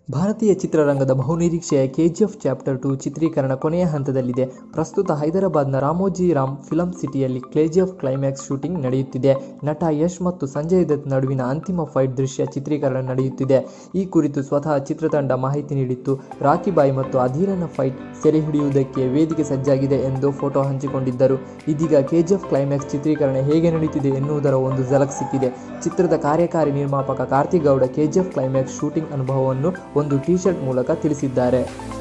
ಭಾರತೀಯ ಚಿತ್ರರಂಗದ ಬಹುನಿರೀಕ್ಷೆಯ KGF chapter two ಚಿತ್ರೀಕರಣ ಕೊನೆಯ ಹಂತದಲ್ಲಿದೆ ಪ್ರಸ್ತುತ ಹೈದರಾಬಾದ್ನ ರಾಮೋಜಿ ರಾಮ್ ಫಿಲಂ ಸಿಟಿಯಲ್ಲಿ ಕೆಜಿಎಫ್ ಕ್ಲೈಮ್ಯಾಕ್ಸ್ ಶೂಟಿಂಗ್ ನಡೆಯುತ್ತಿದೆ ನಟ ಯಶ್ ಮತ್ತು ಸಂಜಯ್ ದತ್ ನಡುವಿನ ಅಂತಿಮ ಫೈಟ್ ದೃಶ್ಯ ಚಿತ್ರೀಕರಣ ನಡೆಯುತ್ತಿದೆ ಈ ಕುರಿತು ಸ್ವತಃ ಚಿತ್ರತಂಡ ಮಾಹಿತಿ ನೀಡಿತ್ತು ರಾಕಿ ಬಾಯ್ ಮತ್ತು ಅಧೀರನ ಫೈಟ್ ಸೆರೆ ಹಿಡಿಯುವುದಕ್ಕೆ ವೇದಿಕೆ ಸಜ್ಜಾಗಿದೆ ಎಂದು ಫೋಟೋ ಹಂಚಿಕೊಂಡಿದ್ದರು ಇದೀಗ ಕೆಜಿಎಫ್ ಕ್ಲೈಮ್ಯಾಕ್ಸ್ ಚಿತ್ರೀಕರಣ ಹೇಗೆ ನಡೀತಿದೆ ಎನ್ನುವುದರ ಒಂದು ಝಲಕ್ ಸಿಕ್ಕಿದೆ ಚಿತ್ರದ ಕಾರ್ಯಕಾರಿ ನಿರ್ಮಾಪಕ Karthik Gowda KGF climax shooting ಅನುಭವವನ್ನು ಒಂದು ಟಿ ಶರ್ಟ್ ಮೂಲಕ ತಿಳಿಸಿದ್ದಾರೆ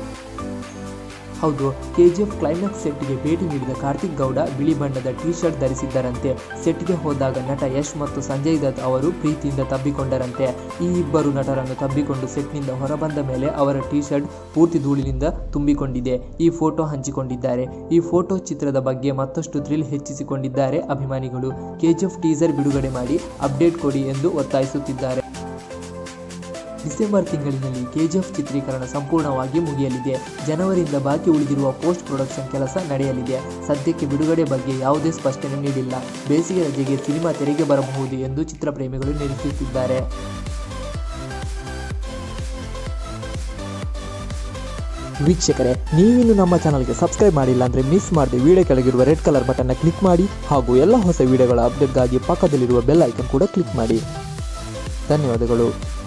ಹೌದು ಕೆಜಿಎಫ್ ಕ್ಲೈಮ್ಯಾಕ್ಸ್ ಸೆಟ್ಗೆ ಭೇಟಿ ನೀಡಿದ ಕಾರ್ತಿಕ್ ಗೌಡ ಬಿಳಿ ಬಣ್ಣದ ಟಿ ಶರ್ಟ್ ಧರಿಸಿದ್ದರಂತೆ ಸೆಟ್ಗೆ ಹೋದಾಗ ನಟ ಯಶ್ ಮತ್ತು ಸಂಜಯ್ ದತ್ ಅವರು ಪ್ರೀತಿಯಿಂದ ತಬ್ಬಿಕೊಂಡರಂತೆ ಈ ಇಬ್ಬರು ನಟರನ್ನು ತಬ್ಬಿಕೊಂಡು ಸೆಟ್ನಿಂದ ಹೊರಬಂದ ಮೇಲೆ ಅವರ ಟಿ ಶರ್ಟ್ ಪೂರ್ತಿ ಧೂಳಿನಿಂದ ತುಂಬಿಕೊಂಡಿದೆ ಈ ಫೋಟೋ ಹಂಚಿಕೊಂಡಿದ್ದಾರೆ ಈ ಫೋಟೋ ಚಿತ್ರದ ಬಗ್ಗೆ ಮತ್ತಷ್ಟು ಥ್ರಿಲ್ ಹೆಚ್ಚಿಸಿಕೊಂಡಿದ್ದಾರೆ ಅಭಿಮಾನಿಗಳು ಕೆಜಿಎಫ್ ಟೀಸರ್ ಬಿಡುಗಡೆ ಮಾಡಿ ಅಪ್ಡೇಟ್ ಕೊಡಿ ಎಂದು ಒತ್ತಾಯಿಸುತ್ತಿದ್ದಾರೆ ಡಿಸೆಂಬರ್ ತಿಂಗಳಿನಲ್ಲಿ ಕೆಜಿಎಫ್ ಚಿತ್ರೀಕರಣ ಸಂಪೂರ್ಣವಾಗಿ ಮುಗಿಯಲಿದೆ ಜನವರಿಯಿಂದ ಬಾಕಿ ಉಳಿದಿರುವ ಪೋಸ್ಟ್ ಪ್ರೊಡಕ್ಷನ್ ಕೆಲಸ ನಡೆಯಲಿದೆ ಸದ್ಯಕ್ಕೆ ಬಿಡುಗಡೆ ಬಗ್ಗೆ ಯಾವುದೇ ಸ್ಪಷ್ಟನೆ ನೀಡಿಲ್ಲ ಬೇಸಿಗೆ ರಜೆಗೆ ಸಿನಿಮಾ ತೆರೆಗೆ ಬರಬಹುದು ಎಂದು ಚಿತ್ರಪ್ರೇಮಿಗಳು ನಿರೀಕ್ಷಿಸಿದ್ದಾರೆ ವೀಕ್ಷಕರೇ ನೀವಿನ್ನು ನಮ್ಮ ಚಾನಲ್ಗೆ ಸಬ್ಸ್ಕ್ರೈಬ್ ಮಾಡಿಲ್ಲ ಅಂದರೆ ಮಿಸ್ ಮಾಡದೆ ವಿಡಿಯೋ ಕೆಳಗಿರುವ ರೆಡ್ ಕಲರ್ ಬಟನ್ನ ಕ್ಲಿಕ್ ಮಾಡಿ ಹಾಗೂ ಎಲ್ಲ ಹೊಸ ವಿಡಿಯೋಗಳ ಅಪ್ಡೇಟ್ಗಾಗಿ ಪಕ್ಕದಲ್ಲಿರುವ ಬೆಲ್ ಐಕನ್ ಕೂಡ ಕ್ಲಿಕ್ ಮಾಡಿ ಧನ್ಯವಾದಗಳು